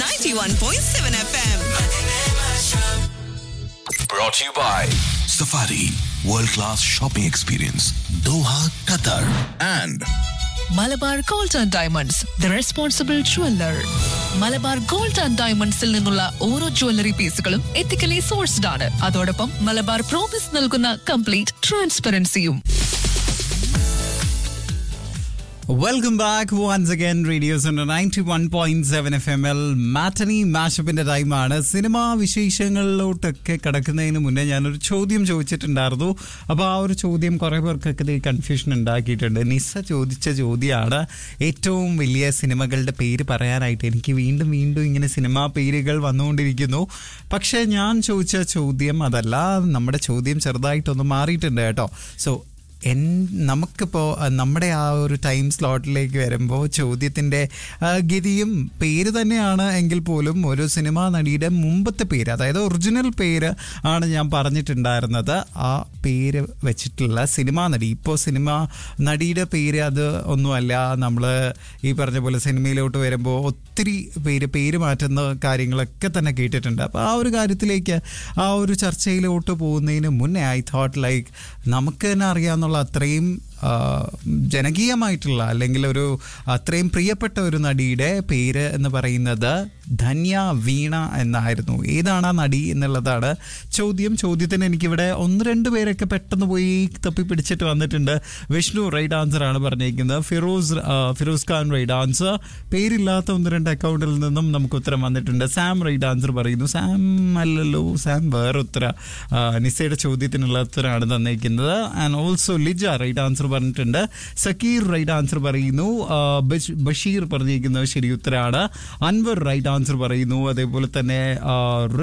91.7 FM. Brought to you by Safari World Class Shopping Experience Doha, Qatar and Malabar gold and diamonds the responsible jeweller Malabar gold and ഡയമണ്ട്സിൽ നിന്നുള്ള ഓരോ jewellery പീസുകളും ethically sourced ആണ് അതോടൊപ്പം Malabar promise നൽകുന്ന complete ട്രാൻസ്പെറൻസിയും welcome back once again radio's ninety one point seven F M എൽ matinee മാഷപ്പിന്റെ ടൈമാണ് സിനിമാ വിശേഷങ്ങളിലോട്ടൊക്കെ കിടക്കുന്നതിന് മുന്നേ ഞാനൊരു ചോദ്യം ചോദിച്ചിട്ടുണ്ടായിരുന്നു അപ്പോൾ ആ ഒരു ചോദ്യം കുറേ പേർക്കൊക്കെ ഇത് കൺഫ്യൂഷൻ ഉണ്ടാക്കിയിട്ടുണ്ട് നിസ്സ ചോദിച്ച ചോദ്യമാണ് ഏറ്റവും വലിയ സിനിമകളുടെ പേര് പറയാനായിട്ട് എനിക്ക് വീണ്ടും വീണ്ടും ഇങ്ങനെ സിനിമാ പേരുകൾ വന്നുകൊണ്ടിരിക്കുന്നു പക്ഷേ ഞാൻ ചോദിച്ച ചോദ്യം അതല്ല നമ്മുടെ ചോദ്യം ചെറുതായിട്ടൊന്ന് മാറിയിട്ടുണ്ട് കേട്ടോ സോ എൻ നമുക്കിപ്പോൾ നമ്മുടെ ആ ഒരു ടൈം സ്ലോട്ടിലേക്ക് വരുമ്പോൾ ചോദ്യത്തിൻ്റെ ആ, ഗതിയും പേര് തന്നെയാണ് എങ്കിൽ പോലും ഒരു സിനിമാ നടിയുടെ മുമ്പത്തെ പേര് അതായത് ഒറിജിനൽ പേര് ആണ് ഞാൻ പറഞ്ഞിട്ടുണ്ടായിരുന്നത് ആ പേര് വെച്ചിട്ടുള്ള സിനിമാ നടി ഇപ്പോൾ സിനിമ നടിയുടെ പേര് അത് ഒന്നുമല്ല നമ്മൾ ഈ പറഞ്ഞ പോലെ സിനിമയിലോട്ട് വരുമ്പോൾ ഒത്തിരി പേര് പേര് മാറ്റുന്ന കാര്യങ്ങളൊക്കെ തന്നെ കേട്ടിട്ടുണ്ട് അപ്പോൾ ആ ഒരു കാര്യത്തിലേക്ക് ആ ഒരു ചർച്ചയിലോട്ട് പോകുന്നതിന് മുന്നേ ഐ തോട്ട് ലൈക്ക് നമുക്ക് തന്നെ അറിയാവുന്നുള്ള അത്രയും ആ, ജനകീയമായിട്ടുള്ള അല്ലെങ്കിൽ ഒരു അത്രയും പ്രിയപ്പെട്ട ഒരു നടിയുടെ പേര് എന്ന് പറയുന്നത് ധന്യ വീണ എന്നായിരുന്നു ഏതാണ് ആ നടി എന്നുള്ളതാണ് ചോദ്യം ചോദ്യത്തിന് എനിക്കിവിടെ ഒന്ന് രണ്ട് പേരൊക്കെ പെട്ടെന്ന് പോയി തപ്പി പിടിച്ചിട്ട് വന്നിട്ടുണ്ട് വിഷ്ണു റൈറ്റ് ആൻസർ ആണ് പറഞ്ഞിരിക്കുന്നത് ഫിറോസ് ആ, ഫിറോസ് ഖാൻ റൈറ്റ് ആൻസർ പേരില്ലാത്ത ഒന്ന് രണ്ട് അക്കൗണ്ടിൽ നിന്നും നമുക്ക് ഉത്തരം വന്നിട്ടുണ്ട് സാം റൈറ്റ് ആൻസർ പറയുന്നു സാം അല്ലല്ലോ സാം വേറെ ഉത്തര ആ, നിസയുടെ ചോദ്യത്തിനുള്ള ഉത്തരമാണ് തന്നിരിക്കുന്നത് and also Lija right answer പറഞ്ഞിട്ടുണ്ട് സക്കീർ റൈറ്റ് ആൻസർ പറയുന്നു ആ, ബഷ്- ബഷീർ പറഞ്ഞിരിക്കുന്നത് ശരി ഉത്തരമാണ് അൻവർ റൈറ്റ് ആൻസർ പറയുന്നു അതേപോലെ തന്നെ ആ,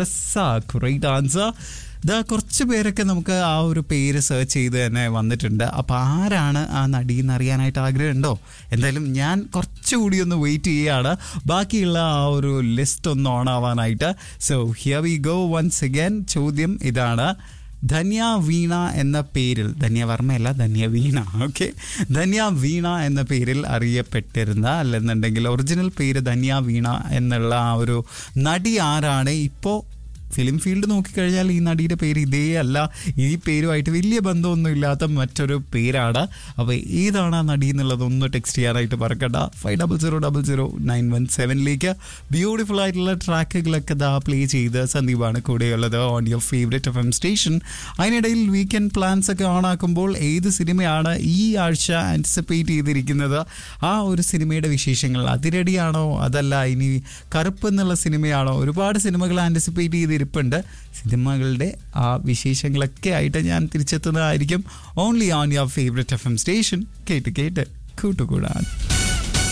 റസാഖ് റൈറ്റ് ആൻസർ ഇതാ കുറച്ച് പേരൊക്കെ നമുക്ക് ആ ഒരു പേര് സെർച്ച് ചെയ്ത് തന്നെ വന്നിട്ടുണ്ട് അപ്പോൾ ആരാണ് ആ നടി എന്ന് അറിയാനായിട്ട് ആഗ്രഹമുണ്ടോ എന്തായാലും ഞാൻ കുറച്ചുകൂടി ഒന്ന് വെയിറ്റ് ചെയ്യുകയാണ് ബാക്കിയുള്ള ആ ഒരു ലിസ്റ്റ് ഒന്ന് ഓൺ ആവാനായിട്ട് so here we go once again ചോദ്യം ഇതാണ് ധന്യ വീണ എന്ന പേരിൽ ധന്യ വർമ്മയല്ല ധന്യ വീണ ഓക്കെ ധന്യ വീണ എന്ന പേരിൽ അറിയപ്പെട്ടിരുന്ന അല്ലെന്നുണ്ടെങ്കിൽ ഒറിജിനൽ പേര് ധന്യ വീണ എന്നുള്ള ആ ഒരു നടി ആരാണ് ഇപ്പോൾ ഫിലിം ഫീൽഡ് നോക്കിക്കഴിഞ്ഞാൽ ഈ നടിയുടെ പേര് ഇതേ അല്ല ഈ പേരുമായിട്ട് വലിയ ബന്ധമൊന്നും ഇല്ലാത്ത മറ്റൊരു പേരാണ് അപ്പോൾ ഏതാണ് ആ നടി എന്നുള്ളത് ഒന്ന് ടെക്സ്റ്റ് ചെയ്യാനായിട്ട് മറക്കണ്ട five double zero double zero nine one സെവനിലേക്ക് ബ്യൂട്ടിഫുൾ ആയിട്ടുള്ള ട്രാക്കുകളൊക്കെ ദാ പ്ലേ ചെയ്ത് സന്ദീപാണ് കൂടെയുള്ളത് on your favourite F M station അതിനിടയിൽ വീക്കെൻഡ് പ്ലാൻസ് ഒക്കെ ഓൺ ആക്കുമ്പോൾ ഏത് സിനിമയാണ് ഈ ആഴ്ച ആൻറ്റിസിപ്പേറ്റ് ചെയ്തിരിക്കുന്നത് ആ ഒരു സിനിമയുടെ വിശേഷങ്ങൾ അതിരടിയാണോ അതല്ല ഇനി കറുപ്പ് എന്നുള്ള സിനിമയാണോ ഒരുപാട് സിനിമകൾ ആൻറ്റിസിപ്പേറ്റ് ചെയ്തിരിപ്പുണ്ട് സിനിമകളുടെ ആ വിശേഷങ്ങളൊക്കെ ആയിട്ട് ഞാൻ തിരിച്ചെത്തുന്നതായിരിക്കും only on your favourite F M station കേട്ട് കേട്ട് കൂട്ടുകൂടാൻ